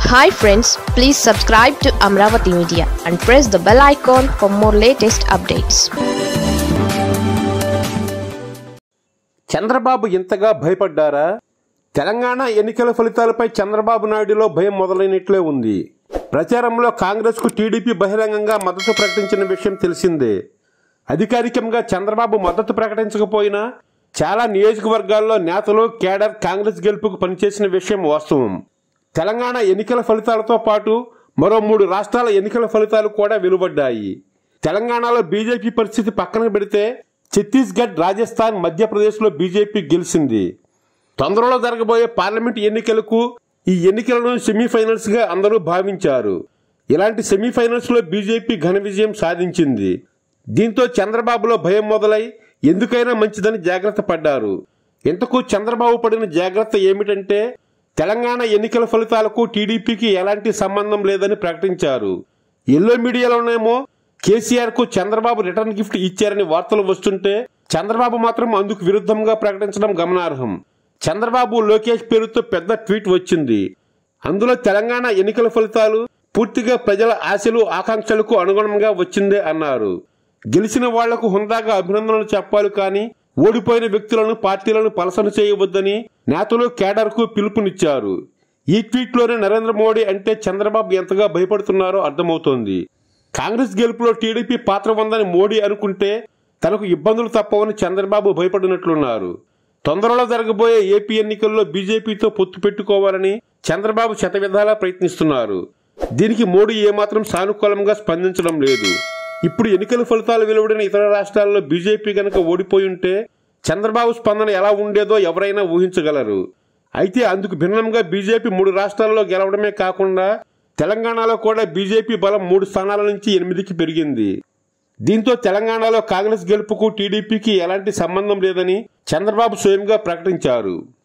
hi friends please subscribe to Amaravati media and press the bell icon for more latest updates Chandrababu ఇంతగా భయపడ్డారా తెలంగాణ ఎన్నికల ఫలితాలపై చంద్రబాబు నాయుడులో భయం మొదలైనట్లే ఉంది ప్రచారంలో కాంగ్రెస్కు టీడీపీ బహిరంగంగా మద్దతు ప్రకటించిన విషయం తెలిసిందే అధికారికంగా చంద్రబాబు మద్దతు ప్రకటించకపోయినా చాలా నియోజకవర్గాల్లో నేతలు కేడర్ కాంగ్రెస్ గెలుపుకు పనిచేసిన విషయం వాస్తవం తెలంగాణ ఎన్నికల ఫలితాలతో పాటు మరో మూడు రాష్ట్రాల ఎన్నికల ఫలితాలు కూడా వెలువడ్డాయి తెలంగాణలో బీజేపీ పరిస్థితి పక్కన పెడితే ఛత్తీస్గఢ్ రాజస్థాన్ మధ్యప్రదేశ్లో బీజేపీ గెలిచింది తొందరలో జరగబోయే పార్లమెంట్ ఎన్నికలకు ఈ ఎన్నికలను సెమీఫైనల్స్ గా అందరూ భావించారు ఇలాంటి సెమీఫైనల్స్ లో బీజేపీ ఘన విజయం సాధించింది దీంతో చంద్రబాబులో భయం మొదలై ఎందుకైనా మంచిదని జాగ్రత్త పడ్డారు ఇంతకు చంద్రబాబు పడిన జాగ్రత్త ఏమిటంటే తెలంగాణ ఎన్నికల ఫలితాలకు టీడీపీకి ఎలాంటి సంబంధం లేదని ప్రకటించారు ఎల్లో మీడియాలోనేమో కేసీఆర్ కు చంద్రబాబు రిటర్న్ గిఫ్ట్ ఇచ్చారని వార్తలు వస్తుంటే చంద్రబాబు మాత్రం అందుకు విరుద్ధంగా ప్రకటించడం గమనార్హం చంద్రబాబు లోకేష్ పేరుతో పెద్ద ట్వీట్ వచ్చింది అందులో తెలంగాణ ఎన్నికల ఫలితాలు పూర్తిగా ప్రజల ఆశలు ఆకాంక్షలకు అనుగుణంగా వచ్చిందే అన్నారు గెలిచిన వాళ్లకు హుందాగా అభినందనలు చెప్పాలి కానీ ఓడిపోయిన వ్యక్తులను పార్టీలను పలసన చేయవద్దని నేతలు కేడర్కు పిలుపునిచ్చారు ఈ ట్వీట్లోనే నరేంద్ర మోడీ అంటే చంద్రబాబు ఎంతగా భయపడుతున్నారో అర్థమవుతోంది కాంగ్రెస్ గెలుపులో టీడీపీ పాత్ర ఉందని మోడీ అనుకుంటే తనకు ఇబ్బందులు తప్పవని చంద్రబాబు భయపడినట్లున్నారు తొందరలో జరగబోయే ఏపీ ఎన్నికల్లో బీజేపీతో పొత్తు పెట్టుకోవాలని చంద్రబాబు శతవిధాలా ప్రయత్నిస్తున్నారు దీనికి మోడీ ఏమాత్రం సానుకూలంగా స్పందించడం లేదు ఇప్పుడు ఎన్నికల ఫలితాలు వెలువడిన ఇతర రాష్ట్రాల్లో బీజేపీ గనక ఓడిపోయి ఉంటే చంద్రబాబు స్పందన ఎలా ఉండేదో ఎవరైనా ఊహించగలరు అయితే అందుకు భిన్నంగా బీజేపీ మూడు రాష్ట్రాల్లో గెలవడమే కాకుండా తెలంగాణలో కూడా బీజేపీ బలం మూడు స్థానాల నుంచి ఎనిమిదికి పెరిగింది దీంతో తెలంగాణలో కాంగ్రెస్ గెలుపుకు టీడీపీకి ఎలాంటి సంబంధం లేదని చంద్రబాబు స్వయంగా ప్రకటించారు